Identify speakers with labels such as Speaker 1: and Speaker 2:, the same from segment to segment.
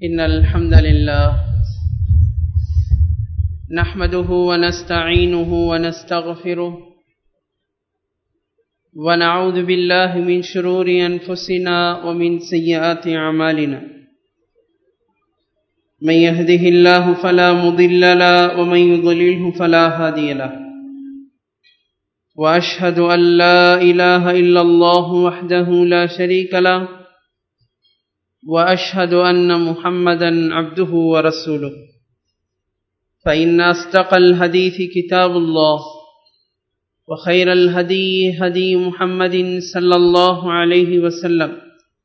Speaker 1: إن الحمد لله نحمده ونستعينه ونستغفره ونعوذ بالله من شرور أنفسنا ومن سيئات أعمالنا من يهده الله فلا مضل له ومن يضلله فلا هادي له وأشهد أن لا إله إلا الله وحده لا شريك له واشهد ان محمدا عبده ورسوله فان اصدق الحديث كتاب الله وخير الهدي هدي محمد صلى الله عليه وسلم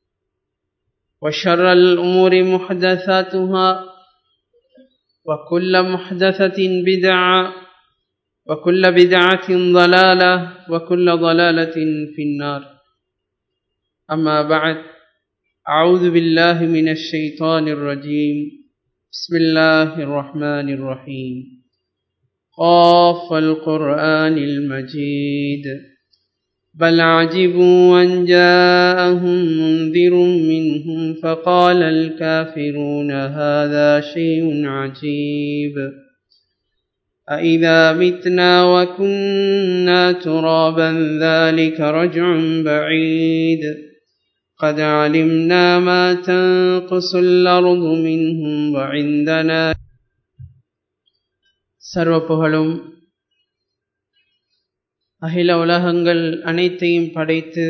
Speaker 1: وشر الامور محدثاتها وكل محدثه بدعه وكل بدعه ضلاله وكل ضلاله في النار اما بعد أعوذ بالله من الشيطان الرجيم بسم الله الرحمن الرحيم قاف القرآن المجيد بل عجبوا أن جاءهم منذر منهم فقال الكافرون هذا شيء عجيب أإذا متنا وكنا ترابا ذلك رجع بعيد قد علمنا ما تنقص الأرض منهم وعندنا சர்வ புகழும் அகில உலகங்கள் அனைத்தையும் படைத்து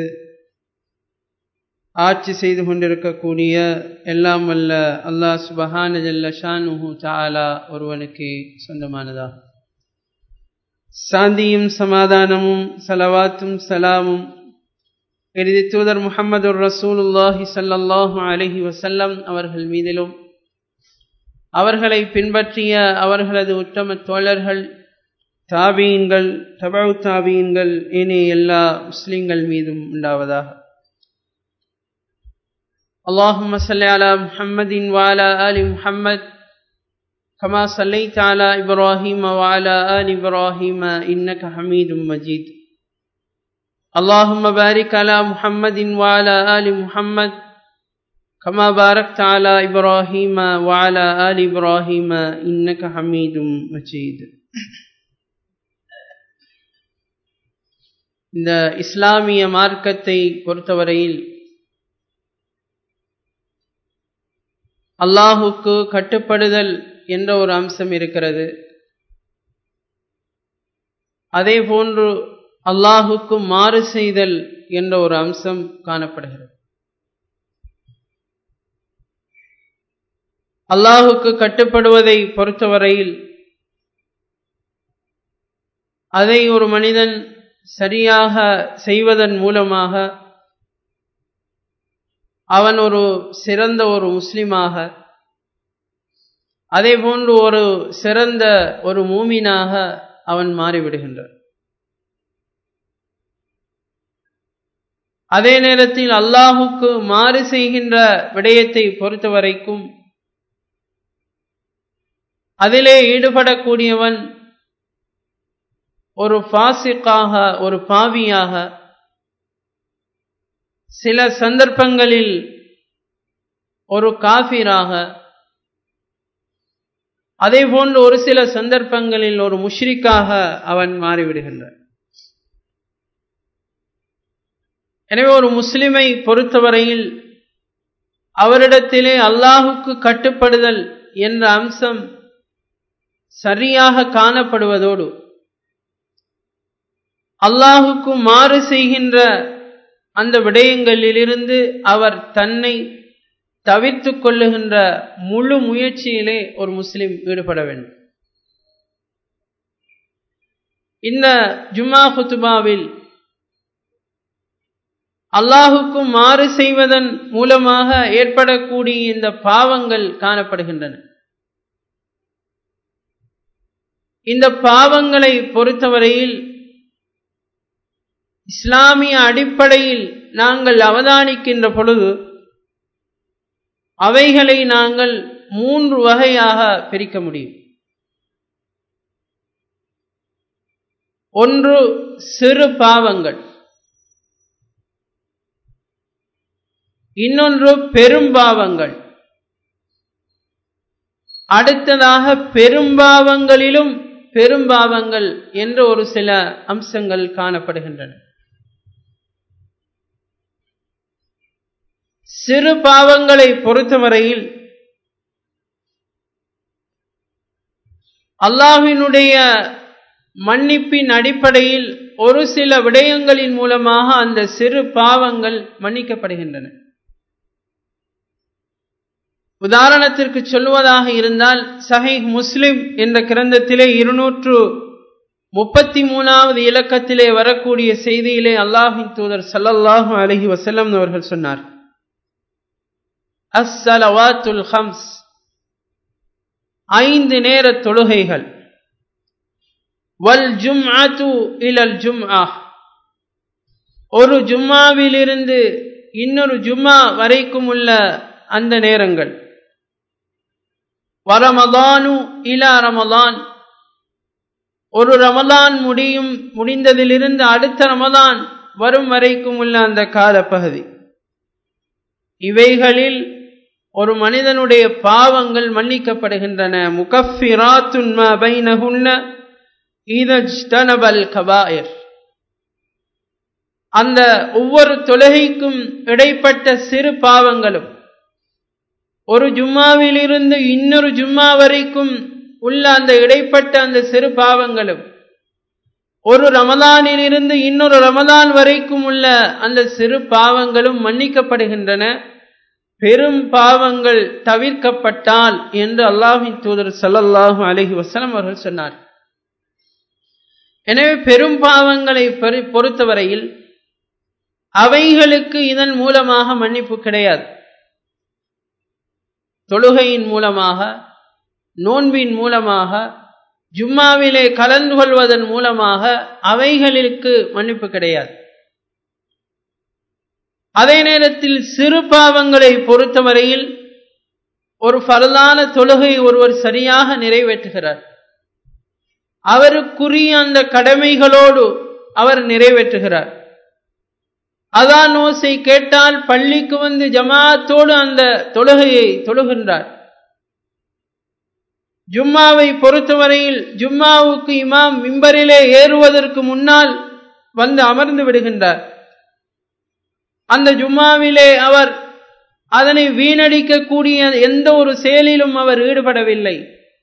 Speaker 1: ஆட்சி செய்து கொண்டிருக்கக்கூடிய எல்லாம் வல்ல அல்லாஹ் சுபஹான ஜல்ல ஷானுஹு தாலா ஒருவனுக்கு சொந்தமானதா சாந்தியும் சமாதானமும் சலவாத்தும் சலாமும் இறுதி தூதர் முகமது ரசூலுல்லாஹி சல்லாஹூ அலஹி வசல்லம் அவர்கள் மீதிலும் அவர்களை பின்பற்றிய அவர்களது உத்தம தோழர்கள் தாபீன்கள் தபவு தாபீன்கள் ஏனைய எல்லா முஸ்லிம்கள் மீதும் உண்டாவதாக اللهم صل على محمد وعلى آل محمد كما صليت على إبراهيم وعلى آل إبراهيم إنك حميد مجيد اللهم بارك على محمد وعلى آل محمد كما باركت على إبراهيم وعلى آل إبراهيم إنك حميد مجيد இந்த இஸ்லாமிய மார்க்கத்தை பொறுத்தவரையில் அல்லாஹுக்கு கட்டுப்படுதல் என்ற ஒரு அம்சம் இருக்கிறது அதே போன்று அல்லாஹுக்கு மாறு செய்தல் என்ற ஒரு அம்சம் காணப்படுகிறது அல்லாஹுக்கு கட்டுப்படுவதை பொறுத்தவரையில் அதை ஒரு மனிதன் சரியாக செய்வதன் மூலமாக அவன் ஒரு சிறந்த ஒரு முஸ்லிமாக அதே போன்று ஒரு சிறந்த ஒரு மூமினாக அவன் மாறிவிடுகின்றான் அதே நேரத்தில் அல்லாஹுக்கு மாறு செய்கின்ற விடயத்தை பொறுத்த வரைக்கும் அதிலே ஈடுபடக்கூடியவன் ஒரு பாசிக்காக ஒரு பாவியாக சில சந்தர்ப்பங்களில் ஒரு காஃபிராக அதே போன்று ஒரு சில சந்தர்ப்பங்களில் ஒரு முஷ்ரிக்காக அவன் மாறிவிடுகின்றான் எனவே ஒரு முஸ்லிமை பொறுத்தவரையில் அவரிடத்திலே அல்லாஹுக்கு கட்டுப்படுதல் என்ற அம்சம் சரியாக காணப்படுவதோடு அல்லாஹுக்கு மாறு செய்கின்ற அந்த விடயங்களிலிருந்து அவர் தன்னை தவிர்த்து கொள்ளுகின்ற முழு முயற்சியிலே ஒரு முஸ்லிம் ஈடுபட வேண்டும் இந்த ஜும்மா குத்துபாவில் அல்லாஹுக்கும் மாறு செய்வதன் மூலமாக ஏற்படக்கூடிய இந்த பாவங்கள் காணப்படுகின்றன இந்த பாவங்களை பொறுத்தவரையில் இஸ்லாமிய அடிப்படையில் நாங்கள் அவதானிக்கின்ற பொழுது அவைகளை நாங்கள் மூன்று வகையாக பிரிக்க முடியும் ஒன்று சிறு பாவங்கள் இன்னொன்று பெரும் பாவங்கள் அடுத்ததாக பெரும்பாவங்களிலும் பெரும்பாவங்கள் என்ற ஒரு சில அம்சங்கள் காணப்படுகின்றன சிறு பாவங்களை பொறுத்தவரையில் அல்லாஹினுடைய மன்னிப்பின் அடிப்படையில் ஒரு சில விடயங்களின் மூலமாக அந்த சிறு பாவங்கள் மன்னிக்கப்படுகின்றன உதாரணத்திற்கு சொல்வதாக இருந்தால் சஹீஹ் முஸ்லிம் என்ற கிரந்தத்திலே இருநூற்று முப்பத்தி மூணாவது இலக்கத்திலே வரக்கூடிய செய்தியிலே அல்லாஹின் தூதர் சல்லல்லாஹு அலஹி வசல்லம் அவர்கள் சொன்னார் அஸ்ஸலவாத்துல் ஹம்ஸ் ஐந்து நேர தொழுகைகள் வல் ஜும்அத்து இலல் ஜும்ஆ ஒரு ஜும்மாவிலிருந்து இன்னொரு ஜும்மா வரைக்கும் உள்ள அந்த நேரங்கள் வரமதானு இலா ரமலான் ஒரு ரமலான் முடியும் முடிந்ததிலிருந்து அடுத்த ரமலான் வரும் வரைக்கும் உள்ள அந்த காலப்பகுதி இவைகளில் ஒரு மனிதனுடைய பாவங்கள் மன்னிக்கப்படுகின்றன முகஃபிராத்துன் பைனஹுன்ன இதஜ்தனபல் கபாயர் அந்த ஒவ்வொரு தொழுகைக்கும் இடைப்பட்ட சிறு பாவங்களும் ஒரு ஜும்மாவிலிருந்து இன்னொரு ஜும்மா வரைக்கும் உள்ள அந்த இடைப்பட்ட அந்த சிறு பாவங்களும் ஒரு ரமலானிலிருந்து இன்னொரு ரமலான் வரைக்கும் உள்ள அந்த சிறு பாவங்களும் மன்னிக்கப்படுகின்றன பெரும் பாவங்கள் தவிர்க்கப்பட்டால் என்று அல்லாஹின் தூதர் சல்லல்லாஹு அலஹி வசலம் அவர்கள் சொன்னார் எனவே பெரும் பாவங்களை பொறுத்தவரையில் அவைகளுக்கு இதன் மூலமாக மன்னிப்பு கிடையாது தொழுகையின் மூலமாக நோன்பின் மூலமாக ஜும்மாவிலே கலந்து கொள்வதன் மூலமாக அவைகளுக்கு மன்னிப்பு கிடையாது அதே நேரத்தில் சிறு பாவங்களை பொறுத்தவரையில் ஒரு பரதான தொழுகை ஒருவர் சரியாக நிறைவேற்றுகிறார் அவருக்குரிய அந்த கடமைகளோடு அவர் நிறைவேற்றுகிறார் அதான் ஓசை கேட்டால் பள்ளிக்கு வந்து ஜமாத்தோடு அந்த தொழுகையை தொழுகின்றார் ஜும்மாவை பொறுத்தவரையில் ஜும்மாவுக்கு இமாம் மிம்பரிலே ஏறுவதற்கு முன்னால் வந்து அமர்ந்து விடுகின்றார் அந்த ஜும்மாவிலே அவர் அதனை வீணடிக்கக்கூடிய எந்த ஒரு செயலிலும் அவர் ஈடுபடவில்லை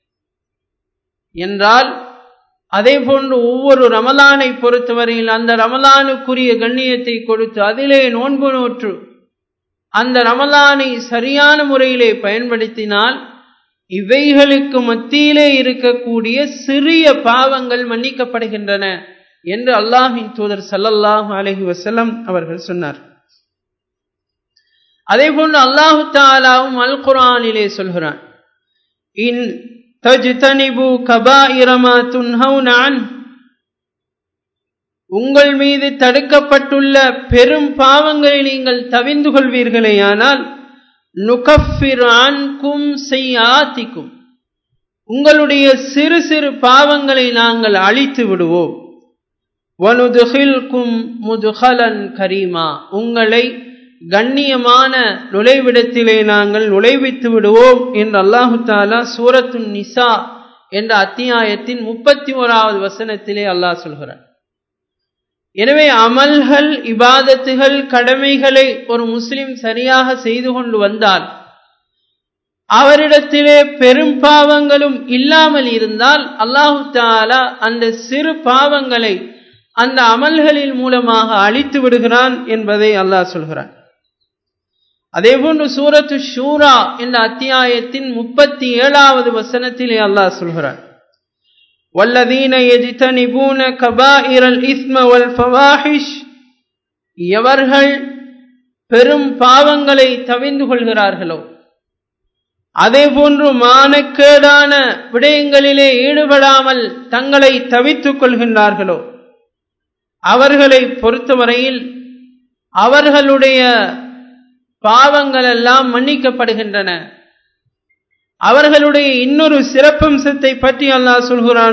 Speaker 1: என்றால் அதே போன்று ஒவ்வொரு ரமலானை பொறுத்தவரையில் அந்த ரமலானுக்குரிய கண்ணியத்தை கொடுத்து அதிலே நோன்பு நோற்று அந்த ரமலானை சரியான முறையிலே பயன்படுத்தினால் இவைகளுக்கு மத்தியிலே இருக்கக்கூடிய சிறிய பாவங்கள் மன்னிக்கப்படுகின்றன என்று அல்லாஹின் தூதர் சல்லல்லாஹு அலஹி வசல்லம் அவர்கள் சொன்னார் அதே போன்று அல்லாஹு தாலாவும் அல் குரானிலே சொல்கிறான் இன் தஜ்தனிபு கபாயிரமா துன்ஹவுன அன் உங்கள் மீது தடுக்கப்பட்டுள்ள பெரும் பாவங்களை நீங்கள் தவிந்து கொள்வீர்களேயானால் நுகஃபிர் அன்கும் செய்யாத்திக்கும் உங்களுடைய சிறு சிறு பாவங்களை நாங்கள் அழித்து விடுவோம் வனுதுகில்கும் முதுகலன் கரீமா உங்களை கண்ணியமான நுழைவிடத்திலே நாங்கள் நுழைவித்து விடுவோம் என்று அல்லாஹு தாலா சூரத்து நிசா என்ற அத்தியாயத்தின் முப்பத்தி ஓராவது வசனத்திலே அல்லாஹ் சொல்கிறார் எனவே அமல்கள் இபாதத்துகள் கடமைகளை ஒரு முஸ்லிம் சரியாக செய்து கொண்டு வந்தால் அவரிடத்திலே பெரும் பாவங்களும் இல்லாமல் இருந்தால் அல்லாஹு தாலா அந்த சிறு பாவங்களை அந்த அமல்களின் மூலமாக அழித்து விடுகிறான் என்பதை அல்லாஹ் சொல்கிறான் அதேபோன்று சூரத்து ஷூரா என்ற அத்தியாயத்தின் முப்பத்தி ஏழாவது வசனத்திலே அல்லாஹ் சொல்கிறார் والذين يجتنبون كبائر الإثم والفواحش எவர்கள் பெரும் பாவங்களை தவிந்து கொள்கிறார்களோ அதே போன்று மானக்கேடான விடயங்களிலே ஈடுபடாமல் தங்களை தவித்துக் கொள்கின்றார்களோ அவர்களை பொறுத்தவரையில் அவர்களுடைய பாவங்கள் எல்லாம் மன்னிக்கப்படுகின்றன அவர்களுடைய இன்னொரு சிறப்பம்சத்தை பற்றி அல்லாஹ் சொல்கிறான்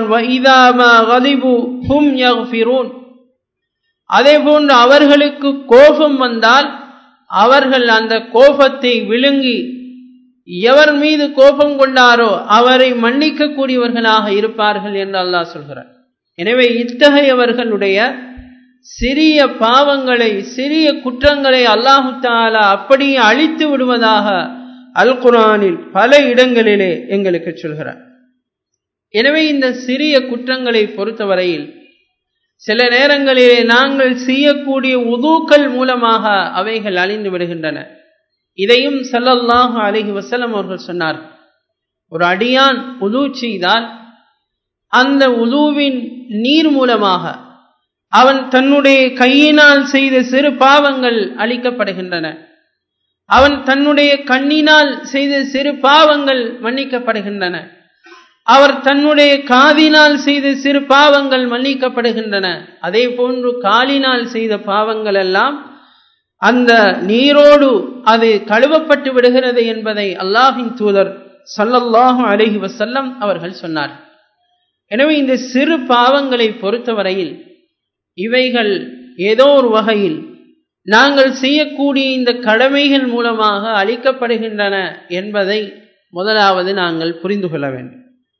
Speaker 1: அதே போன்று அவர்களுக்கு கோபம் வந்தால் அவர்கள் அந்த கோபத்தை விழுங்கி எவர் மீது கோபம் கொண்டாரோ அவரை மன்னிக்க கூடியவர்களாக இருப்பார்கள் என்று அல்லாஹ் சொல்கிறார் எனவே இத்தகையவர்களுடைய சிறிய பாவங்களை சிறிய குற்றங்களை அல்லாஹு தாலா அப்படியே அழித்து விடுவதாக அல் குரானில் பல இடங்களிலே எங்களுக்கு சொல்கிறார் எனவே இந்த சிறிய குற்றங்களை பொறுத்தவரையில் சில நேரங்களிலே நாங்கள் செய்யக்கூடிய உதூக்கள் மூலமாக அவைகள் அழிந்து விடுகின்றன இதையும் சல்லல்லாஹு அலஹி வசலம் அவர்கள் சொன்னார் ஒரு அடியான் உது செய்தால் அந்த உதுவின் நீர் மூலமாக அவன் தன்னுடைய கையினால் செய்த சிறு பாவங்கள் அளிக்கப்படுகின்றன அவன் தன்னுடைய கண்ணினால் செய்த சிறு பாவங்கள் மன்னிக்கப்படுகின்றன அவர் தன்னுடைய காதினால் செய்த சிறு பாவங்கள் மன்னிக்கப்படுகின்றன அதே போன்று காலினால் செய்த பாவங்கள் எல்லாம் அந்த நீரோடு அது கழுவப்பட்டு விடுகிறது என்பதை அல்லாஹின் தூதர் சல்லல்லாஹு அலஹி வசல்லம் அவர்கள் சொன்னார் எனவே இந்த சிறு பாவங்களை பொறுத்தவரையில் இவைகள் ஏதோ ஒரு வகையில் நாங்கள் செய்யக்கூடிய இந்த கடமைகள் மூலமாக அளிக்கப்படுகின்றன என்பதை முதலாவது நாங்கள் புரிந்து கொள்ள வேண்டும்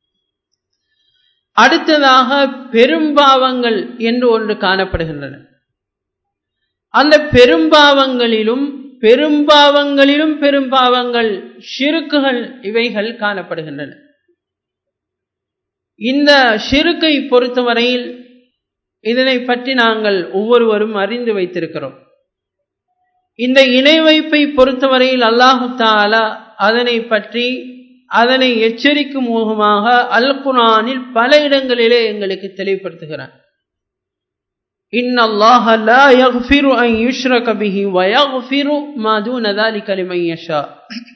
Speaker 1: அடுத்ததாக பெரும்பாவங்கள் என்று ஒன்று காணப்படுகின்றன அந்த பெரும்பாவங்களிலும் பெரும்பாவங்களிலும் பெரும்பாவங்கள் ஷிருக்குகள் இவைகள் காணப்படுகின்றன இந்த ஷிருக்கை பொறுத்தவரையில் இதனை பற்றி நாங்கள் ஒவ்வொருவரும் அறிந்து வைத்திருக்கிறோம் இந்த இணை வைப்பை பொறுத்தவரையில் அல்லாஹு தாலா அதனை பற்றி அதனை எச்சரிக்கும் முகமாக அல் குரானில் பல இடங்களிலே எங்களுக்கு தெளிவுபடுத்துகிறான் إن الله لا يغفر أن يشرك به ويغفر ما دون ذلك لمن يشاء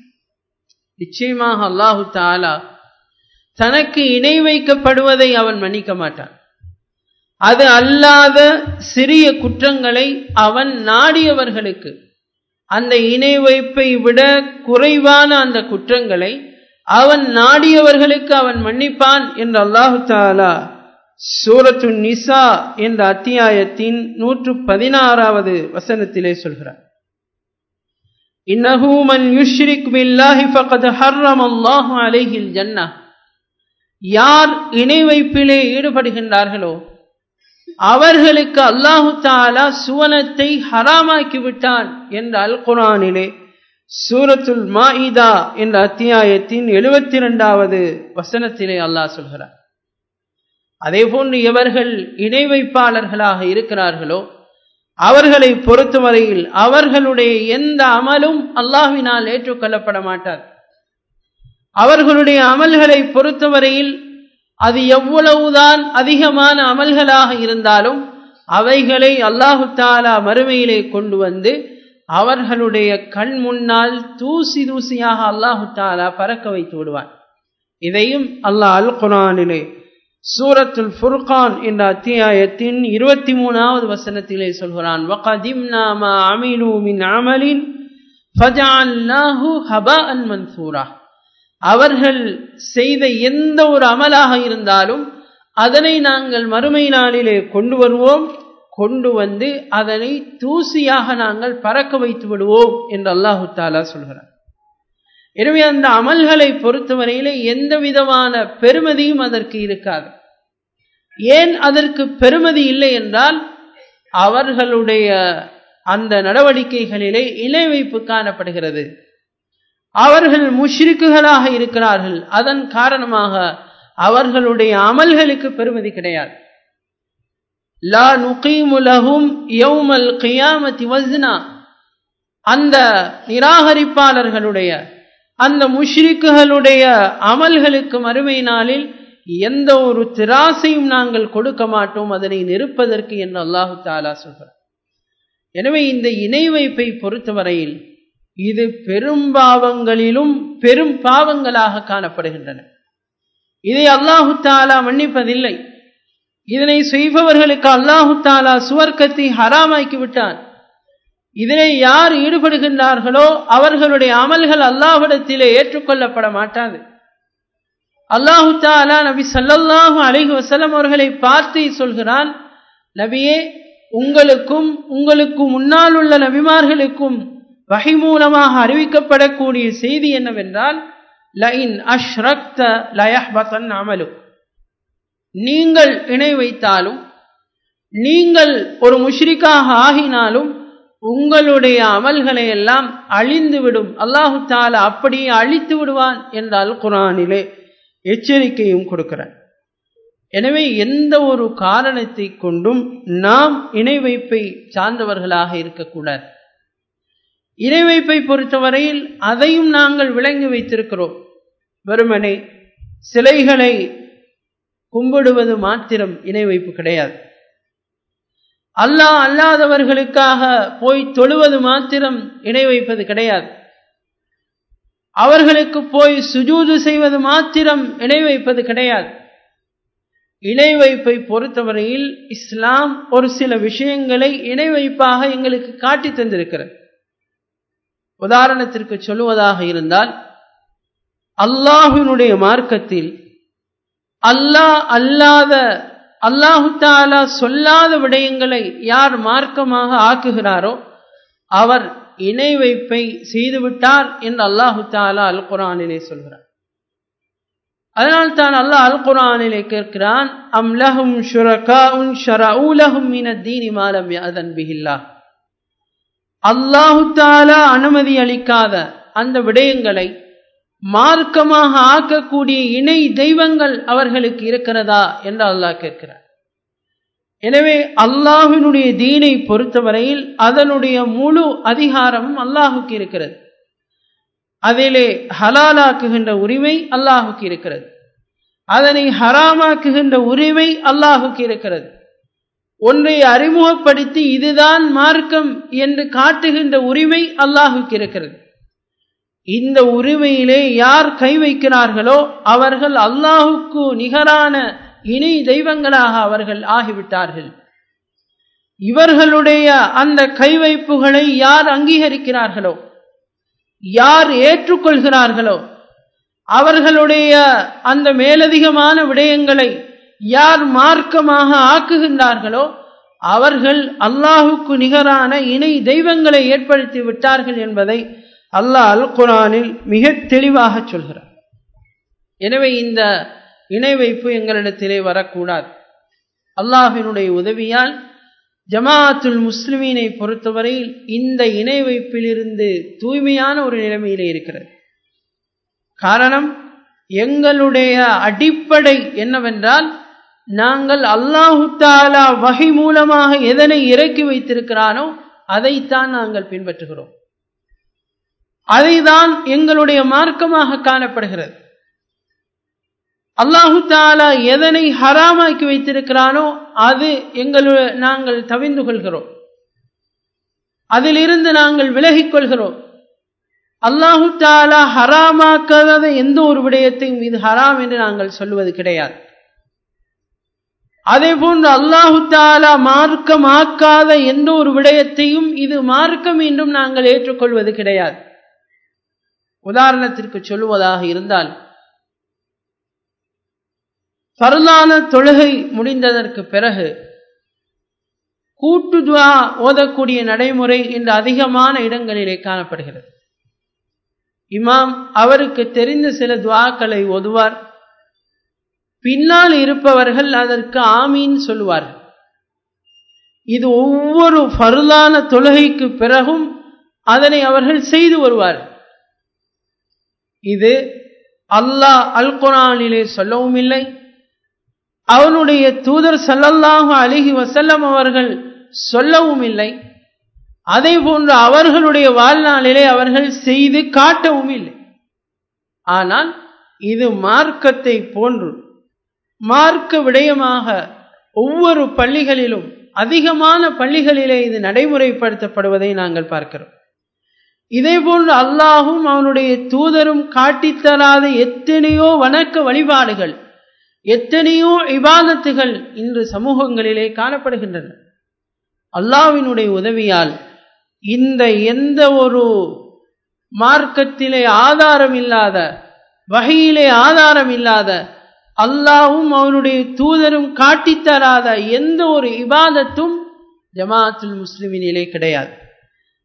Speaker 1: நிச்சயமாக அல்லாஹு தாலா தனக்கு இணை வைக்கப்படுவதை அவன் மன்னிக்க மாட்டான் அது அல்லாத சிறிய குற்றங்களை அவன் நாடியவர்களுக்கு அந்த இணை வைப்பை விட குறைவான அந்த குற்றங்களை அவன் நாடியவர்களுக்கு அவன் மன்னிப்பான் என்று அல்லாஹு தாலா சூரத்து நிசா என்ற அத்தியாயத்தின் நூற்று பதினாறாவது வசனத்திலே சொல்கிறார் இன்னஹு மன் யுஷ்ரிக் பில்லாஹி ஃபகத் ஹர்ரம் அல்லாஹு அலைஹில் ஜன்னா யார் இணை வைப்பிலே ஈடுபடுகின்றார்களோ அவர்களுக்கு அல்லாஹு தாலா சுவனத்தை ஹராமாக்கி விட்டான் என்ற அல் குரானிலே சூரத்துல் மாயிதா என்ற அத்தியாயத்தின் எழுபத்தி இரண்டாவது வசனத்திலே அல்லாஹ் சொல்கிறார் அதே போன்று எவர்கள் இணை வைப்பாளர்களாக இருக்கிறார்களோ அவர்களை பொறுத்தவரையில் அவர்களுடைய எந்த அமலும் அல்லாஹ்வினால் ஏற்றுக்கொள்ளப்பட மாட்டார் அவர்களுடைய அமல்களை பொறுத்தவரையில் அது எவ்வளவுதான் அதிகமான அமல்களாக இருந்தாலும் அவைகளை அல்லாஹு தாலா மறுமையிலே கொண்டு வந்து அவர்களுடைய கண் முன்னால் தூசி தூசியாக அல்லாஹு தாலா பறக்க வைத்து விடுவான் இதையும் அல்லாஹ் அல் குரானிலே சூரத்துல் ஃபுர்கான் என்ற அத்தியாயத்தின் இருபத்தி மூணாவது வசனத்திலே சொல்கிறான் வகதிம்னா மா அமிலு மின் அமலின் ஃபஜஅல்னாஹு ஹபாஅன் மன்சூரா அவர்கள் செய்த எந்த ஒரு அமலாக இருந்தாலும் அதனை நாங்கள் மறுமை நாளிலே கொண்டு வருவோம் கொண்டு வந்து அதனை தூசியாக நாங்கள் பறக்க வைத்து விடுவோம் என்று அல்லாஹு தாலா சொல்கிறார் எனவே அந்த அமல்களை பொறுத்தவரையிலே எந்த விதமான பெருமதியும் அதற்கு இருக்காது ஏன் அதற்கு பெருமதி இல்லை என்றால் அவர்களுடைய அந்த நடவடிக்கைகளிலே இணை வைப்பு காணப்படுகிறது அவர்கள் முஷ்ரிக்குகளாக இருக்கிறார்கள் அதன் காரணமாக அவர்களுடைய அமல்களுக்கு பெருமதி கிடையாது லா நுகீமுலகும் யௌமல் கியாமத்தி வஸ்னா அந்த நிராகரிப்பாளர்களுடைய அந்த முஷ்ரிக்குகளுடைய அமல்களுக்கு மறுமை நாளில் எந்த ஒரு திராசையும் நாங்கள் கொடுக்க மாட்டோம் அதனை நிறுப்பதற்கு என்று அல்லாஹு தாலா சொல்கிறார் எனவே இந்த இணை வைப்பை பொறுத்தவரையில் இது பெரும்பாவங்களிலும் பெரும் பாவங்களாக காணப்படுகின்றன இதை அல்லாஹு தாலா மன்னிப்பதில்லை இதனை செய்பவர்களுக்கு அல்லாஹு தாலா சுவர்க்கத்தை ஹராமாக்கி விட்டான் இதனை யார் ஈடுபடுகின்றார்களோ அவர்களுடைய அமல்கள் அல்லாஹிடத்திலே ஏற்றுக்கொள்ளப்பட மாட்டாது அல்லாஹு தாலா நபி சல்லல்லாஹு அலைஹி வசலம் அவர்களை பார்த்து சொல்கிறான் நபியே உங்களுக்கும் உங்களுக்கு முன்னால் உள்ள நபிமார்களுக்கும் வகை மூலமாக அறிவிக்கப்படக்கூடிய செய்தி என்னவென்றால் லைன் அஷ்ரக்த லயஹ்பதன் அமலு நீங்கள் இணை வைத்தாலும் நீங்கள் ஒரு முஷ்ரிக்காக ஆகினாலும் உங்களுடைய அமல்களை எல்லாம் அழிந்துவிடும் அல்லாஹு தாலா அப்படியே அழித்து விடுவான் என்றால் குரானிலே எச்சரிக்கையும் கொடுக்கிறார் எனவே எந்த ஒரு காரணத்தை கொண்டும் நாம் இணை வைப்பை சார்ந்தவர்களாக இருக்கக்கூடாது இணை வைப்பை பொறுத்தவரையில் அதையும் நாங்கள் விளங்கி வைத்திருக்கிறோம் வெறுமனே சிலைகளை கும்பிடுவது மாத்திரம் இணை வைப்பு கிடையாது அல்லாஹ் அல்லாதவர்களுக்காக போய் தொழுவது மாத்திரம் இணை வைப்பது கிடையாது அவர்களுக்கு போய் சுஜூது செய்வது மாத்திரம் இணை வைப்பது கிடையாது இணை வைப்பை பொறுத்தவரையில் இஸ்லாம் ஒரு சில விஷயங்களை இணை வைப்பாக எங்களுக்கு காட்டி தந்திருக்கிறது உதாரணத்திற்கு சொல்லுவதாக இருந்தால் அல்லாஹினுடைய மார்க்கத்தில் அல்லாஹ் அல்லாத அல்லாஹு தாலா சொல்லாத விடயங்களை யார் மார்க்கமாக ஆக்குகிறாரோ அவர் இணை வைப்பை செய்துவிட்டார் என்று அல்லாஹு தாலா அல் குரானிலே சொல்கிறார் அதனால் தான் அல்லாஹ் அல் குரானிலே கேட்கிறான் அம்லஹும் ஷுரகாஉன் ஷரஊலஹும் மின தீனி மாலம் யஅதன் பிஹில்லா அல்லாஹு தாலா அனுமதி அளிக்காத அந்த விடயங்களை மார்க்கமாக ஆக்கக்கூடிய இணை தெய்வங்கள் அவர்களுக்கு இருக்கிறதா என்று அல்லாஹ் கேட்கிறார் எனவே அல்லாஹினுடைய தீனை பொறுத்தவரையில் அதனுடைய முழு அதிகாரமும் அல்லாஹுக்கு இருக்கிறது அதிலே ஹலாலாக்குகின்ற உரிமை அல்லாஹுக்கு இருக்கிறது அதனை ஹராமாக்குகின்ற உரிமை அல்லாஹுக்கு இருக்கிறது ஒன்றை அறிமுகப்படுத்தி இதுதான் மார்க்கம் என்று காட்டுகின்ற உரிமை அல்லாஹுக்கு இருக்கிறது இந்த உரிமையிலே யார் கை வைக்கிறார்களோ அவர்கள் அல்லாஹுக்கு நிகரான இணை தெய்வங்களாக அவர்கள் ஆகிவிட்டார்கள் இவர்களுடைய அந்த கை வைப்புகளை யார் அங்கீகரிக்கிறார்களோ யார் ஏற்றுக்கொள்கிறார்களோ அவர்களுடைய அந்த மேலதிகமான விடயங்களை யார் மார்க்கமாக ஆக்குகின்றார்களோ அவர்கள் அல்லாஹுக்கு நிகரான இணை தெய்வங்களை ஏற்படுத்தி விட்டார்கள் என்பதை அல்லாஹ் அல் குரானில் மிக தெளிவாக சொல்கிறார் எனவே இந்த இணை வைப்பு எங்களிடத்திலே வரக்கூடாது அல்லாஹினுடைய உதவியால் ஜமாஅத்துல் முஸ்லிமீனை பொறுத்தவரையில் இந்த இணை வைப்பிலிருந்து தூய்மையான ஒரு நிலைமையிலே இருக்கிறது காரணம் எங்களுடைய அடிப்படை என்னவென்றால் நாங்கள் அல்லாஹு தாலா வகை மூலமாக எதனை இறக்கி வைத்திருக்கிறானோ அதைத்தான் நாங்கள் பின்பற்றுகிறோம் அதைதான் எங்களுடைய மார்க்கமாக காணப்படுகிறது அல்லாஹு தாலா எதனை ஹராமாக்கி வைத்திருக்கிறானோ அது எங்களு நாங்கள் தவிந்து கொள்கிறோம் அதிலிருந்து நாங்கள் விலகிக் கொள்கிறோம் அல்லாஹு தாலா ஹராமாக்காத எந்த ஒரு விடயத்தையும் இது ஹராம் என்று நாங்கள் சொல்லுவது கிடையாது அதே போன்று அல்லாஹு தாலா மார்க்கமாக்காத எந்த ஒரு விடயத்தையும் இது மார்க்கம் என்றும் நாங்கள் ஏற்றுக்கொள்வது கிடையாது உதாரணத்திற்கு சொல்லுவதாக இருந்தால் பரலான தொழுகை முடிந்ததற்கு பிறகு கூட்டு துவா ஓதக்கூடிய நடைமுறை இன்று அதிகமான இடங்களிலே காணப்படுகிறது இமாம் அவருக்கு தெரிந்த சில துவாக்களை ஓதுவார் பின்னால் இருப்பவர்கள் அதற்கு ஆமீன் சொல்லுவார்கள் இது ஒவ்வொரு பருளான தொழுகைக்கு பிறகும் அதனை அவர்கள் செய்து வருவார்கள் இது அல்லாஹ் அல் குரானிலே சொல்லவும் இல்லை அவனுடைய தூதர் சல்லல்லாஹு அலிஹி வசல்லம் அவர்கள் சொல்லவும் இல்லை அதே போன்று அவர்களுடைய வாழ்நாளிலே அவர்கள் செய்து காட்டவும் இல்லை ஆனால் இது மார்க்கத்தை போன்று மார்க்க விடயமாக ஒவ்வொரு பள்ளிகளிலும் அதிகமான பள்ளிகளிலே இது நடைமுறைப்படுத்தப்படுவதை நாங்கள் பார்க்கிறோம் இதே போன்று அல்லாஹும் அவனுடைய தூதரும் காட்டித்தராத எத்தனையோ வணக்க வழிபாடுகள் எத்தனையோ இபாதத்துகள் இன்று சமூகங்களிலே காணப்படுகின்றன அல்லாவினுடைய உதவியால் இந்த எந்த ஒரு மார்க்கத்திலே ஆதாரம் இல்லாத வகையிலே ஆதாரம் இல்லாத அல்லாவும் அவனுடைய தூதரும் காட்டித்தராத எந்த ஒரு இபாதத்தும் ஜமாத்துல் முஸ்லிமினிலே கிடையாது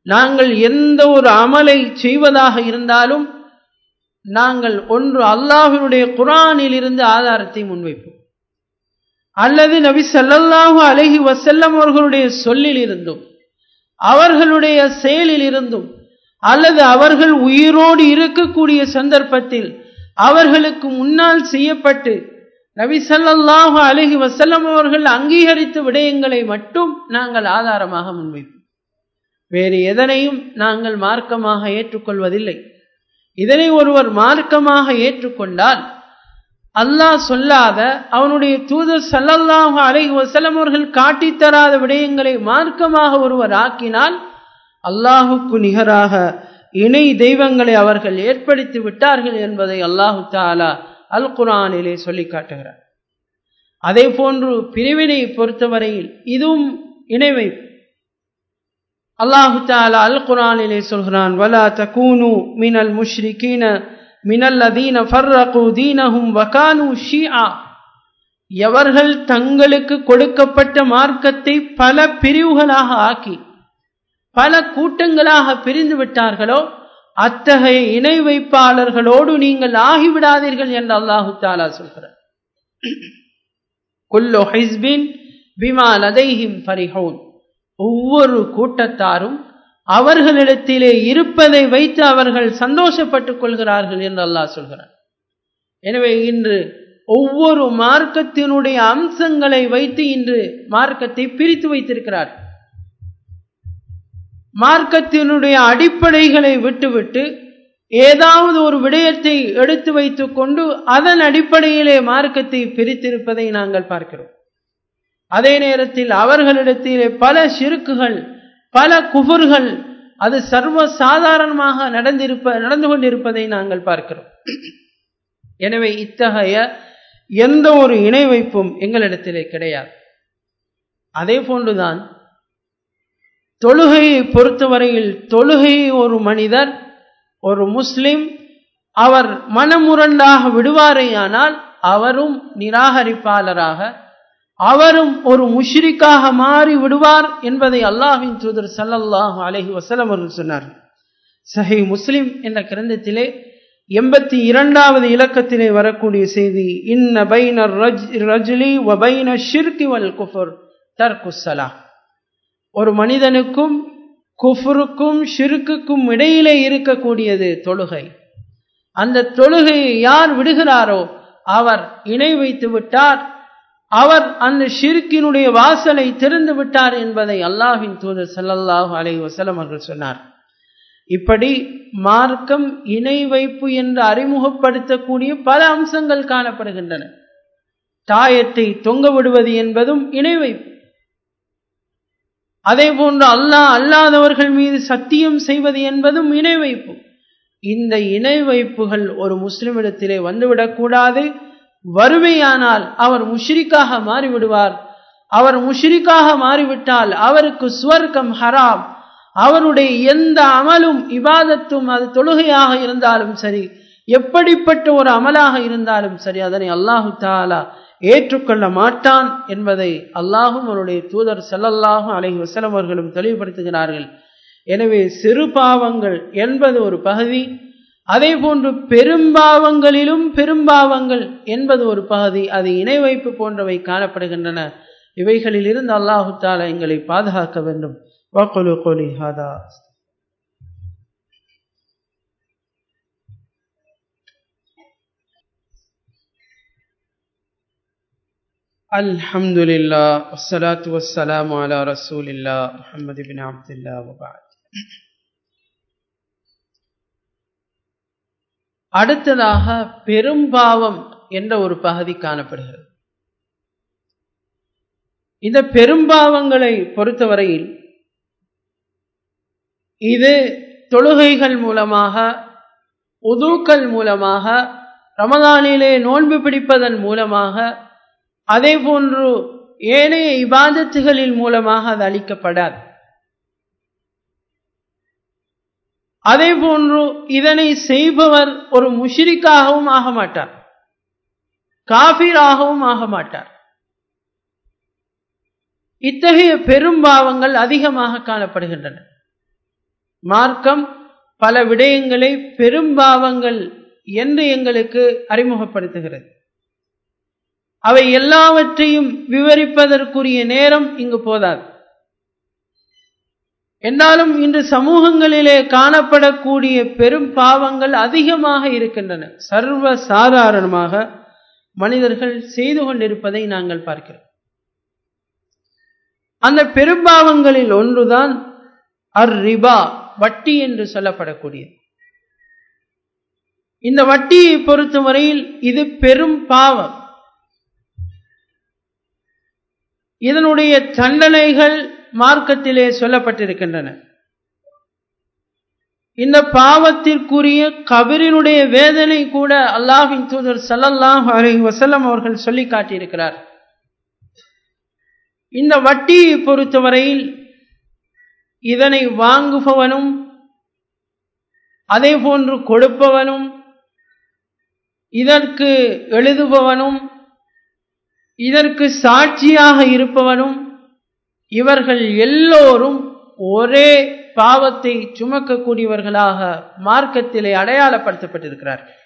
Speaker 1: நாங்கள் எந்த ஒரு அமலை செய்வதாக இருந்தாலும் நாங்கள் ஒன்று அல்லாஹினுடைய குரானில் இருந்து ஆதாரத்தை முன்வைப்போம் அல்லது நபி சல்லல்லாஹு அலஹி வசல்லம் அவர்களுடைய சொல்லில் இருந்தும் அவர்களுடைய செயலில் இருந்தும் அல்லது அவர்கள் உயிரோடு இருக்கக்கூடிய சந்தர்ப்பத்தில் அவர்களுக்கு முன்னால் செய்யப்பட்டு நபி சல்லல்லாஹு அலஹி வசல்லம் அவர்கள் அங்கீகரித்த விடயங்களை மட்டும் நாங்கள் ஆதாரமாக முன்வைப்போம் வேறு எதனையும் நாங்கள் மார்க்கமாக ஏற்றுக்கொள்வதில்லை இதனை ஒருவர் மார்க்கமாக ஏற்றுக்கொண்டால் அல்லாஹ் சொல்லாத அவனுடைய தூதர் சல்லல்லாஹு அலைஹி வசலம் அவர்கள் காட்டித்தராத விடயங்களை மார்க்கமாக ஒருவர் ஆக்கினால் அல்லாஹுக்கு நிகராக இணை தெய்வங்களை அவர்கள் ஏற்படுத்தி விட்டார்கள் என்பதை அல்லாஹு தாலா அல் குரானிலே சொல்லி காட்டுகிறார் அதே போன்று பிரிவினை பொறுத்தவரையில் இதுவும் இணைவை அல்லாஹு தாலா அல் குரானிலே சொல்கிறான் வலா தகூனு மினல் முஷ்ரிகீன மினல் அதீன ஃபர்ரகு தீனஹும் வகானு ஷிஆ எவர்கள் தங்களுக்கு கொடுக்கப்பட்ட மார்க்கத்தை பல பிரிவுகளாக ஆக்கி பல கூட்டங்களாக பிரிந்து விட்டார்களோ அத்தகைய இணை வைப்பாளர்களோடு நீங்கள் ஆகிவிடாதீர்கள் என்று அல்லாஹு தாலா சொல்கிறார் குல்லு ஹிஸ்பின் பிமா லதைஹிம் ஃபரிஹூன் ஒவ்வொரு கூட்டத்தாரும் அவர்களிடத்திலே இருப்பதை வைத்து அவர்கள் சந்தோஷப்பட்டுக் கொள்கிறார்கள் என்று அல்லாஹ் சொல்கிறார் எனவே இன்று ஒவ்வொரு மார்க்கத்தினுடைய அம்சங்களை வைத்து இன்று மார்க்கத்தை பிரித்து வைத்திருக்கிறார் மார்க்கத்தினுடைய அடிப்படைகளை விட்டுவிட்டு ஏதாவது ஒரு விடயத்தை எடுத்து வைத்துக் கொண்டு அதன் அடிப்படையிலே மார்க்கத்தை பிரித்திருப்பதை நாங்கள் பார்க்கிறோம் அதே நேரத்தில் அவர்களிடத்திலே பல சிறுக்குகள் பல குபுர்கள் அது சர்வ சாதாரணமாக நடந்திருப்ப நடந்து கொண்டிருப்பதை நாங்கள் பார்க்கிறோம் எனவே இத்தகைய எந்த ஒரு இணை வைப்பும் எங்களிடத்திலே கிடையாது அதே போன்றுதான் தொழுகையை பொறுத்தவரையில் தொழுகையை ஒரு மனிதர் ஒரு முஸ்லிம் அவர் மனமுரண்டாக விடுவாரேயானால் அவரும் நிராகரிப்பாளராக அவரும் ஒரு முஷ்ரிக்காக மாறி விடுவார் என்பதை அல்லாஹின் தூதர் சல்லல்லாஹு அலஹி வசலம் அவர்கள் சொன்னார் சஹி முஸ்லிம் என்ற கிரந்தத்திலே எண்பத்தி இரண்டாவது இலக்கத்திலே வரக்கூடிய செய்தி இன்ன பைனர் ரஜ்லி வபைன ஷிர்கி வல் குஃபர் தர்குசலா ஒரு மனிதனுக்கும் குஃபருக்கும் ஷிருக்குக்கும் இடையிலே இருக்கக்கூடியது தொழுகை அந்த தொழுகையை யார் விடுகிறாரோ அவர் இணை வைத்து விட்டார் அவர் அந்த ஷிருக்கினுடைய வாசலை திறந்து விட்டார் என்பதை அல்லாஹின் தூதர் சல்லல்லாஹு அலை வசலம் அவர்கள் சொன்னார் இப்படி மார்க்கம் இணை வைப்பு என்று அறிமுகப்படுத்தக்கூடிய பல அம்சங்கள் காணப்படுகின்றன தாயத்தை தொங்க விடுவது என்பதும் இணை வைப்பு அதே போன்று அல்லாஹ் அல்லாதவர்கள் மீது சத்தியம் செய்வது என்பதும் இணை வைப்பு இந்த இணை வைப்புகள் ஒரு முஸ்லிமிடத்திலே வந்துவிடக்கூடாது வறுமையானால் அவர் முஷ்ரிக்காக மாறிவிடுவார் அவர் முஷ்ரிக்காக மாறிவிட்டால் அவருக்கு சுவர்க்கம் ஹராம் அவருடைய எந்த அமலும் இபாதத்தும் அது தொழுகையாக இருந்தாலும் சரி எப்படிப்பட்ட ஒரு அமலாக இருந்தாலும் சரி அதனை அல்லாஹு தாலா ஏற்றுக்கொள்ள மாட்டான் என்பதை அல்லாஹும் அவருடைய தூதர் செல்லல்லாஹும் அலைஹி வசலம் அவர்களும் தெளிவுபடுத்துகிறார்கள் எனவே சிறு பாவங்கள் என்பது ஒரு பகுதி அதே போன்று பெரும்பாவங்களிலும் பெரும்பாவங்கள் என்பது ஒரு பகுதி அது இணை வைப்பு போன்றவை காணப்படுகின்றன இவைகளில் இருந்து அல்லாஹு தாலா எங்களை பாதுகாக்க வேண்டும் வகுலு கோலி ஹாதா الحمد لله والصلاة والسلام على رسول الله محمد بن عبد الله وبعد அடுத்ததாக பெரும்பாவம் என்ற ஒரு பகுதி காணப்படுகிறது இந்த பெரும்பாவங்களை பொறுத்தவரையில் இது தொழுகைகள் மூலமாக உதுக்கள் மூலமாக ரமதானிலே நோன்பு பிடிப்பதன் மூலமாக அதே போன்று ஏனைய இபாதத்துகளின் மூலமாக அது அளிக்கப்படாது அதே போன்று இதனை செய்பவர் ஒரு முஷிரிக்காகவும் ஆக மாட்டார் காபீராகவும் ஆக மாட்டார் இத்தகைய பெரும்பாவங்கள் அதிகமாக காணப்படுகின்றன மார்க்கம் பல விடயங்களை பெரும்பாவங்கள் என்று எங்களுக்கு அறிமுகப்படுத்துகிறது அவை எல்லாவற்றையும் விவரிப்பதற்குரிய நேரம் இங்கு போதாது என்றாலும் இன்று சமூகங்களிலே காணப்படக்கூடிய பெரும் பாவங்கள் அதிகமாக இருக்கின்றன சர்வ சாதாரணமாக மனிதர்கள் செய்து கொண்டிருப்பதை நாங்கள் பார்க்கிறோம் அந்த பெரும்பாவங்களில் ஒன்றுதான் அர் ரிபா வட்டி என்று சொல்லப்படக்கூடியது இந்த வட்டியை பொறுத்தவரையில் இது பெரும் பாவம் இதனுடைய தண்டனைகள் மார்க்கத்திலே சொல்லப்பட்டிருக்கின்றன இந்த பாவத்திற்குரிய கபிரினுடைய வேதனை கூட அல்லாஹின் தூதர் சல்லல்லாஹ் அலி வசல்லம் அவர்கள் சொல்லி காட்டியிருக்கிறார் இந்த வட்டியை பொறுத்தவரையில் இதனை வாங்குபவனும் அதே போன்று கொடுப்பவனும் இதற்கு எழுதுபவனும் இதற்கு சாட்சியாக இருப்பவனும் இவர்கள் எல்லோரும் ஒரே பாவத்தை சுமக்கக்கூடியவர்களாக மார்க்கத்திலே அடையாளப்படுத்தப்பட்டிருக்கிறார்கள்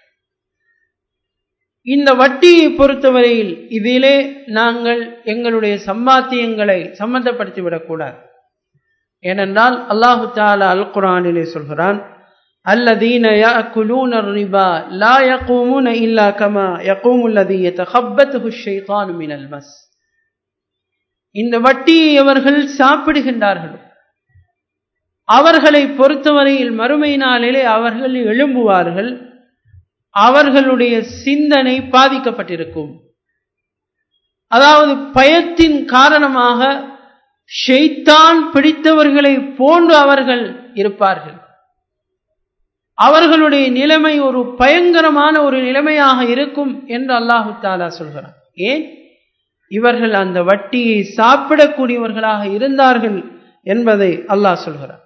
Speaker 1: இந்த வட்டியை பொறுத்தவரையில் இதிலே நாங்கள் எங்களுடைய சம்பாத்தியங்களை சம்பந்தப்படுத்திவிடக்கூடாது ஏனென்றால் அல்லாஹு தாலா அல் குரானிலே சொல்கிறான் الذين يأكلون الربا لا يقومون إلا كما يقوم الذي يتخبطه الشيطان من المس இந்த வட்டியை அவர்கள் சாப்பிடுகின்றார்கள் அவர்களை பொறுத்தவரையில் மறுமை நாளிலே அவர்கள் எழும்புவார்கள் அவர்களுடைய சிந்தனை பாதிக்கப்பட்டிருக்கும் அதாவது பயத்தின் காரணமாக ஷெய்தான் பிடித்தவர்களை போன்று அவர்கள் இருப்பார்கள் அவர்களுடைய நிலைமை ஒரு பயங்கரமான ஒரு நிலைமையாக இருக்கும் என்று அல்லாஹு தாலா சொல்கிறான் ஏன் இவர்கள் அந்த வட்டியை சாப்பிடக்கூடியவர்களாக இருந்தார்கள் என்பதை அல்லாஹ் சொல்கிறான்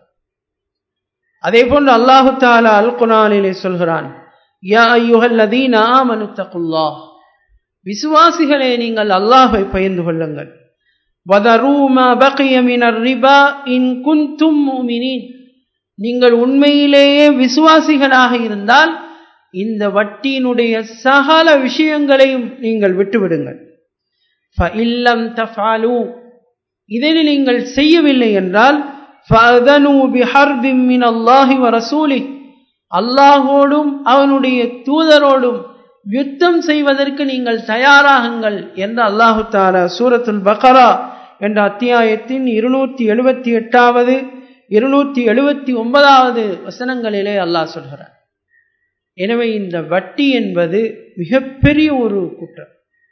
Speaker 1: அதே போன்று அல்லாஹு தாலா அல் குரானிலே சொல்கிறான் யா ஐயுஹல்லதீன ஆமனு தகுல்லாஹ் விசுவாசிகளே நீங்கள் அல்லாஹை பயந்து கொள்ளுங்கள் வதரூமா பகிய மினர் ரிபா இன் குந்தும் முமினின் நீங்கள் உண்மையிலேயே விசுவாசிகளாக இருந்தால் இந்த வட்டியினுடைய சகல விஷயங்களையும் நீங்கள் விட்டுவிடுங்கள் ஃபஇல்லம் தஃபாலு இதனை நீங்கள் செய்யவில்லை என்றால் ஃபஅதனு பிஹர்பின் மின் அல்லாஹி வ ரசூலி அல்லாஹோடும் அவனுடைய தூதரோடும் யுத்தம் செய்வதற்கு நீங்கள் தயாராகுங்கள் என்று அல்லாஹு தாலா சூரத்துல் பக்ரா என்ற அத்தியாயத்தின் இருநூற்றி எழுபத்தி எட்டாவது இருநூற்றி எழுபத்தி ஒன்பதாவது வசனங்களிலே அல்லாஹ் சொல்கிறார் எனவே இந்த வட்டி என்பது மிகப்பெரிய ஒரு குற்றம்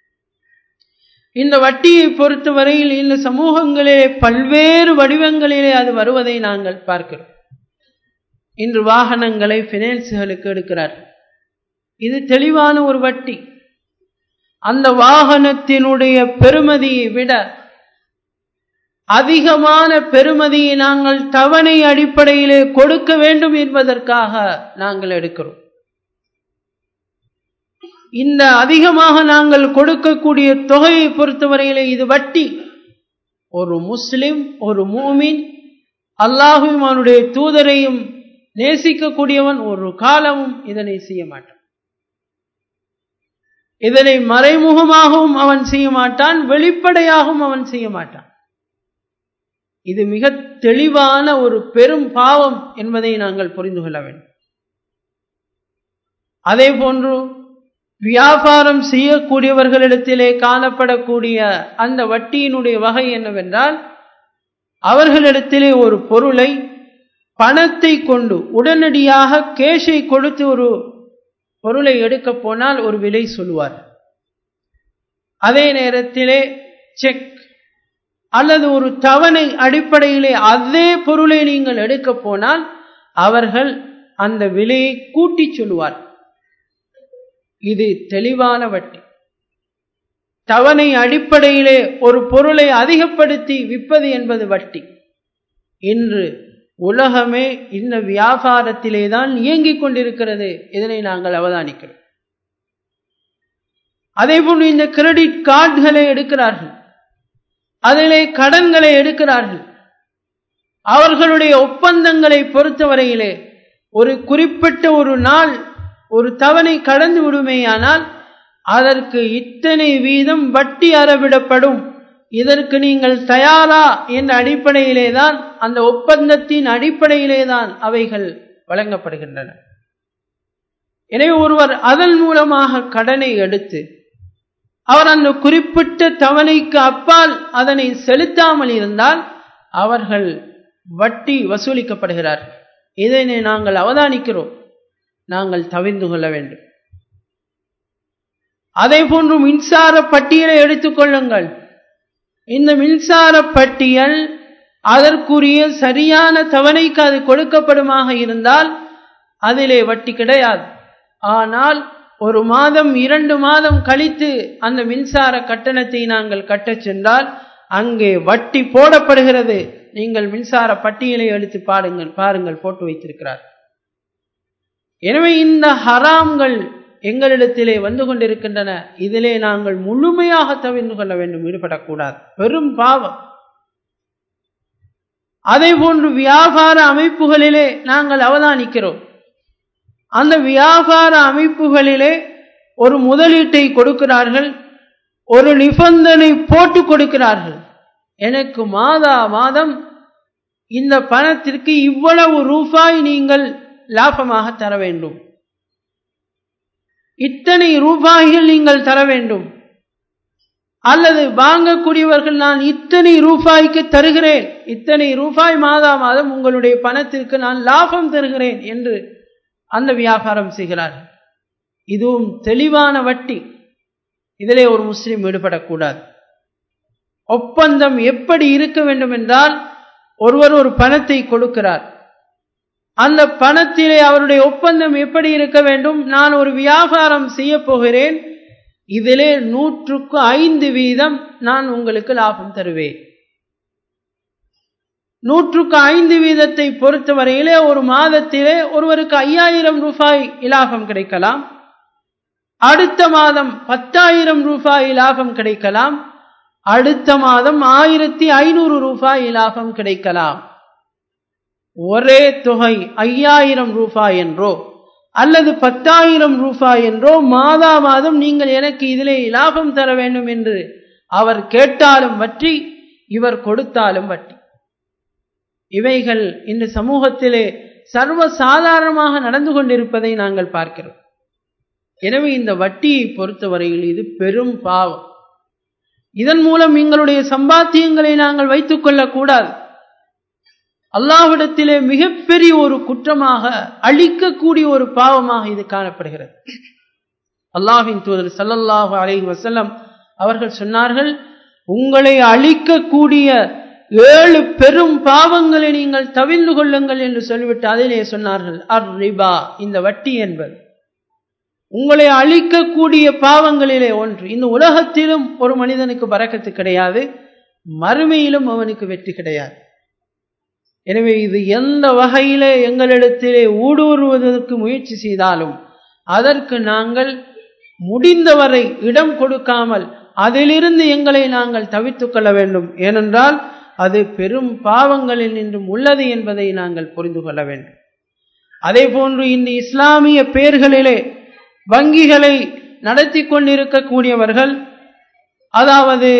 Speaker 1: இந்த வட்டியை பொறுத்தவரையில் இந்த சமூகங்களிலே பல்வேறு வடிவங்களிலே அது வருவதை நாங்கள் பார்க்கிறோம் இன்று வாகனங்களை பினான்ஸுகளுக்கு எடுக்கிறார்கள் இது தெளிவான ஒரு வட்டி அந்த வாகனத்தினுடைய பெருமதியை விட அதிகமான பெருமதியை நாங்கள் தவணை அடிப்படையிலே கொடுக்க வேண்டும் என்பதற்காக நாங்கள் எடுக்கிறோம் இந்த அதிகமாக நாங்கள் கொடுக்கக்கூடிய தொகையை பொறுத்தவரையிலே இது வட்டி ஒரு முஸ்லிம் ஒரு மூமின் அல்லாஹும் அவனுடைய தூதரையும் நேசிக்கக்கூடியவன் ஒரு காலமும் இதனை செய்ய மாட்டான் இதனை மறைமுகமாகவும் அவன் செய்ய மாட்டான் வெளிப்படையாகவும் அவன் செய்ய மாட்டான் இது மிக தெளிவான ஒரு பெரும் பாவம் என்பதை நாங்கள் புரிந்து கொள்ள வேண்டும் அதே போன்று வியாபாரம் செய்யக்கூடியவர்களிடத்திலே காணப்படக்கூடிய அந்த வட்டியினுடைய வகை என்னவென்றால் அவர்களிடத்திலே ஒரு பொருளை பணத்தை கொண்டு உடனடியாக கேஷை கொடுத்து ஒரு பொருளை எடுக்க போனால் ஒரு விலை சொல்லுவார் அதே நேரத்திலே செக் அல்லது ஒரு தவணை அடிப்படையிலே அதே பொருளை நீங்கள் எடுக்க போனால் அவர்கள் அந்த விலையை கூட்டி சொல்லுவார் இது தெளிவான வட்டி தவணை அடிப்படையிலே ஒரு பொருளை அதிகப்படுத்தி விற்பது என்பது வட்டி இன்று உலகமே இந்த வியாபாரத்திலே தான் இயங்கிக் கொண்டிருக்கிறது இதனை நாங்கள் அவதானிக்கிறோம் அதே போன்று இந்த கிரெடிட் கார்டுகளை எடுக்கிறார்கள் அதிலே கடன்களை எடுக்கிறார்கள் அவர்களுடைய ஒப்பந்தங்களை பொறுத்தவரையிலே ஒரு குறிப்பிட்ட ஒரு நாள் ஒரு தவணை கடந்து விடுமேயானால் அதற்கு இத்தனை வீதம் வட்டி அறவிடப்படும் இதற்கு நீங்கள் தயாரா என்ற அடிப்படையிலே தான் அந்த ஒப்பந்தத்தின் அடிப்படையிலே தான் அவைகள் வழங்கப்படுகின்றன எனவே ஒருவர் அதன் மூலமாக கடனை எடுத்து அவர் அந்த குறிப்பிட்ட தவணைக்கு அப்பால் அதனை செலுத்தாமல் இருந்தால் அவர்கள் வட்டி வசூலிக்கப்படுகிறார்கள் இதனை நாங்கள் அவதானிக்கிறோம் நாங்கள் தவிர்ந்து கொள்ள வேண்டும் அதே போன்று மின்சார பட்டியலை எடுத்துக்கொள்ளுங்கள் இந்த மின்சார பட்டியல் அதற்குரிய சரியான தவணைக்கு அது கொடுக்கப்படுமாக இருந்தால் அதிலே வட்டி கிடையாது ஆனால் ஒரு மாதம் இரண்டு மாதம் கழித்து அந்த மின்சார கட்டணத்தை நாங்கள் கட்டச் சென்றால் அங்கே வட்டி போடப்படுகிறது நீங்கள் மின்சார பட்டியலை எடுத்து பாருங்கள் பாருங்கள் போட்டு வைத்திருக்கிறார் எனவே இந்த ஹராம்கள் எங்களிடத்திலே வந்து கொண்டிருக்கின்றன இதிலே நாங்கள் முழுமையாக தவிர்ந்து கொள்ள வேண்டும் ஈடுபடக்கூடாது பெரும் பாவம் அதே போன்று வியாபார அமைப்புகளிலே நாங்கள் அவதானிக்கிறோம் அந்த வியாபார அமைப்புகளிலே ஒரு முதலீட்டை கொடுக்கிறார்கள் ஒரு நிபந்தனை போட்டு கொடுக்கிறார்கள் எனக்கு மாதா மாதம் இந்த பணத்திற்கு இவ்வளவு ரூபாய் நீங்கள் லாபமாக தர வேண்டும் இத்தனை ரூபாய்கள் நீங்கள் தர வேண்டும் அல்லது வாங்கக்கூடியவர்கள் நான் இத்தனை ரூபாய்க்கு தருகிறேன் இத்தனை ரூபாய் மாதா மாதம் உங்களுடைய பணத்திற்கு நான் லாபம் தருகிறேன் என்று அந்த வியாபாரம் செய்கிறார்கள் இதுவும் தெளிவான வட்டி இதிலே ஒரு முஸ்லீம் ஈடுபடக்கூடாது ஒப்பந்தம் எப்படி இருக்க வேண்டும் என்றால் ஒருவர் ஒரு பணத்தை கொடுக்கிறார் அந்த பணத்திலே அவருடைய ஒப்பந்தம் எப்படி இருக்க வேண்டும் நான் ஒரு வியாபாரம் செய்ய போகிறேன் இதிலே நூற்றுக்கு ஐந்து வீதம் நான் உங்களுக்கு லாபம் தருவேன் நூற்றுக்கு ஐந்து வீதத்தை பொறுத்தவரையிலே ஒரு மாதத்திலே ஒருவருக்கு ஐயாயிரம் ரூபாய் இலாபம் கிடைக்கலாம் அடுத்த மாதம் பத்தாயிரம் ரூபாய் லாபம் கிடைக்கலாம் அடுத்த மாதம் ஆயிரத்தி ஐநூறு ரூபாய் லாபம் கிடைக்கலாம் ஒரே தொகை ஐயாயிரம் ரூபாய் என்றோ அல்லது பத்தாயிரம் ரூபாய் என்றோ மாதா மாதம் நீங்கள் எனக்கு இதிலே லாபம் தர வேண்டும் என்று அவர் கேட்டாலும் வற்றி இவர் கொடுத்தாலும் வட்டி இவைகள் இந்த சமூகத்திலே சர்வ சாதாரணமாக நடந்து கொண்டிருப்பதை நாங்கள் பார்க்கிறோம் எனவே இந்த வட்டியை பொறுத்தவரையில் இது பெரும் பாவம் இதன் மூலம் எங்களுடைய சம்பாத்தியங்களை நாங்கள் வைத்துக் கொள்ளக்கூடாது அல்லாஹ்விடத்திலே மிகப்பெரிய ஒரு குற்றமாக அழிக்கக்கூடிய ஒரு பாவமாக இது காணப்படுகிறது அல்லாஹின் தூதர் சல்லல்லாஹு அலைஹி வசல்லம் அவர்கள் சொன்னார்கள் உங்களை அழிக்கக்கூடிய ஏழு பெரும் பாவங்களை நீங்கள் தவிர்ந்து கொள்ளுங்கள் என்று சொல்லிவிட்டு அதிலே சொன்னார்கள் அர் ரிபா இந்த வட்டி என்பது உங்களை அழிக்கக்கூடிய பாவங்களிலே ஒன்று இந்த உலகத்திலும் ஒரு மனிதனுக்கு பறக்கத்து கிடையாது மறுமையிலும் அவனுக்கு வெற்றி கிடையாது எனவே இது எந்த வகையிலே எங்களிடத்திலே ஊடுருவதற்கு முயற்சி செய்தாலும் அதற்கு நாங்கள் முடிந்தவரை இடம் கொடுக்காமல் அதிலிருந்து எங்களை நாங்கள் தவித்துக் கொள்ள வேண்டும் ஏனென்றால் அது பெரும் பாவங்களில் நின்றும் உள்ளது என்பதை நாங்கள் புரிந்து கொள்ள வேண்டும் அதே போன்று இந்த இஸ்லாமிய பெயர்களிலே வங்கிகளை நடத்தி கொண்டிருக்கக்கூடியவர்கள் அதாவது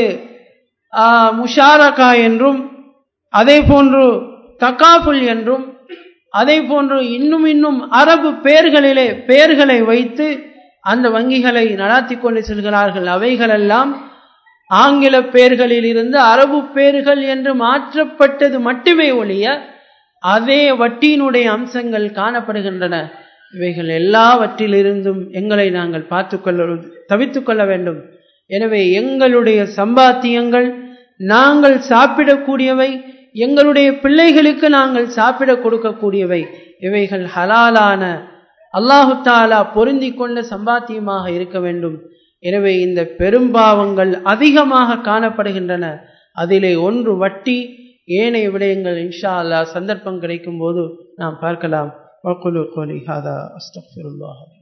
Speaker 1: முஷாரகா என்றும் அதே போன்று தகாபுல் என்றும் அதே போன்று இன்னும் இன்னும் அரபு பெயர்களிலே பெயர்களை வைத்து அந்த வங்கிகளை நடாத்தி கொண்டு செல்கிறார்கள் அவைகளெல்லாம் ஆங்கில பெயர்களில் இருந்து அரபு பெயர்கள் என்று மாற்றப்பட்டது மட்டுமே ஒழிய அதே வட்டியினுடைய அம்சங்கள் காணப்படுகின்றன இவைகள் எல்லாவற்றிலிருந்தும் எங்களை நாங்கள் பார்த்துக்கொள்ள தவித்துக் கொள்ள வேண்டும் எனவே எங்களுடைய சம்பாத்தியங்கள் நாங்கள் சாப்பிடக்கூடியவை எங்களுடைய பிள்ளைகளுக்கு நாங்கள் சாப்பிட கொடுக்கக்கூடியவை இவைகள் ஹலாலான அல்லாஹு தாலா பொருந்தி கொண்ட சம்பாத்தியமாக இருக்க வேண்டும் எனவே இந்த பெரும்பாவங்கள் அதிகமாக காணப்படுகின்றன அதிலே ஒன்று வட்டி ஏனைய விடயங்கள் இன்ஷா அல்லா சந்தர்ப்பம் கிடைக்கும் போது நாம் பார்க்கலாம் وقولوا قولي هذا استغفر الله